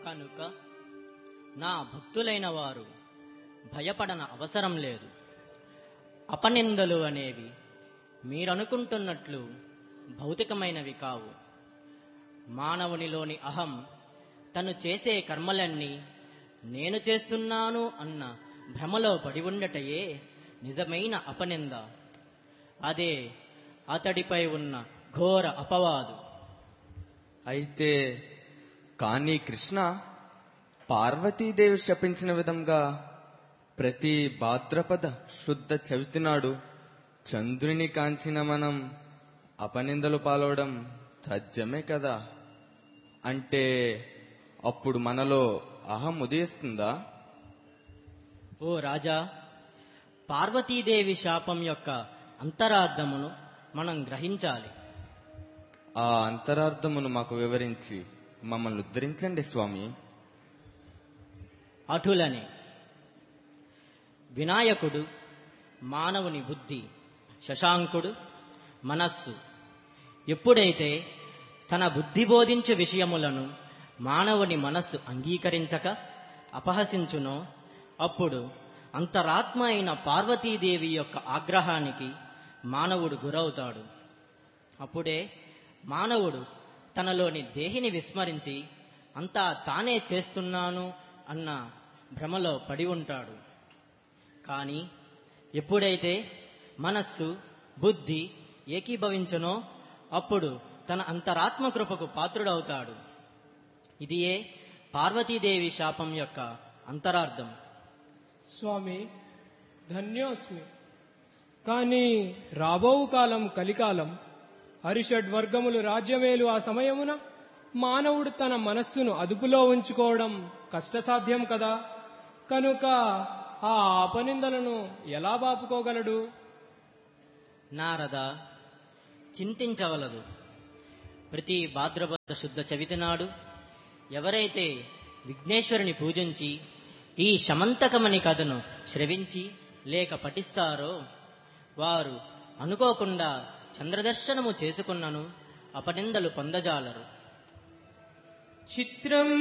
కనుక నా భక్తులైన వారు భయపడన అవసరం లేదు అపనిందలు అనేవి మీరనుకుంటున్నట్లు భౌతికమైనవి కావు మానవునిలోని అహం తను చేసే కర్మలన్నీ నేను చేస్తున్నాను అన్న భ్రమలో పడి ఉండటయే నిజమైన అపనింద అదే అతడిపై ఉన్న ఘోర అపవాదు అయితే కానీ కృష్ణ పార్వతీదేవి శపించిన విధంగా ప్రతి భాద్రపద శుద్ధ చవితి నాడు చంద్రుని కాంచిన మనం అపనిందలు పాలవడం తథ్యమే కదా అంటే అప్పుడు మనలో అహం ఉదయిస్తుందా ఓ రాజా పార్వతీదేవి శాపం యొక్క అంతరార్థమును మనం గ్రహించాలి ఆ అంతరార్థమును మాకు వివరించి మమ్మల్ని ఉద్ధరించండి స్వామి అటులని వినాయకుడు మానవుని బుద్ధి శశాంకుడు మనస్సు ఎప్పుడైతే తన బుద్ధి బోధించు విషయములను మానవుని మనస్సు అంగీకరించక అపహసించునో అప్పుడు అంతరాత్మ అయిన పార్వతీదేవి యొక్క ఆగ్రహానికి మానవుడు గురవుతాడు అప్పుడే మానవుడు తనలోని దేహిని విస్మరించి అంతా తానే చేస్తున్నాను అన్న భ్రమలో పడి ఉంటాడు కానీ ఎప్పుడైతే మనస్సు బుద్ధి ఏకీభవించునో అప్పుడు తన అంతరాత్మ కృపకు పాత్రుడవుతాడు ఇదియే పార్వతీదేవి శాపం యొక్క అంతరార్థం స్వామి ధన్యోస్మి కానీ రాబోవు కాలం కలికాలం హరిషడ్ వర్గములు రాజ్యమేలు ఆ సమయమున మానవుడు తన మనస్సును అదుపులో ఉంచుకోవడం కష్టసాధ్యం కదా కనుక ఆ అపనిందలను ఎలా బాపుకోగలడు నారద చింతించవలదు ప్రతి భాద్రపద శుద్ధ చవితి నాడు ఎవరైతే విఘ్నేశ్వరుని పూజించి ఈ శమంతకమణి కథను శ్రవించి లేక పఠిస్తారో వారు అనుకోకుండా చంద్రదర్శనము చేసుకున్నను అపనిందలు పొందజాలరు చిత్రం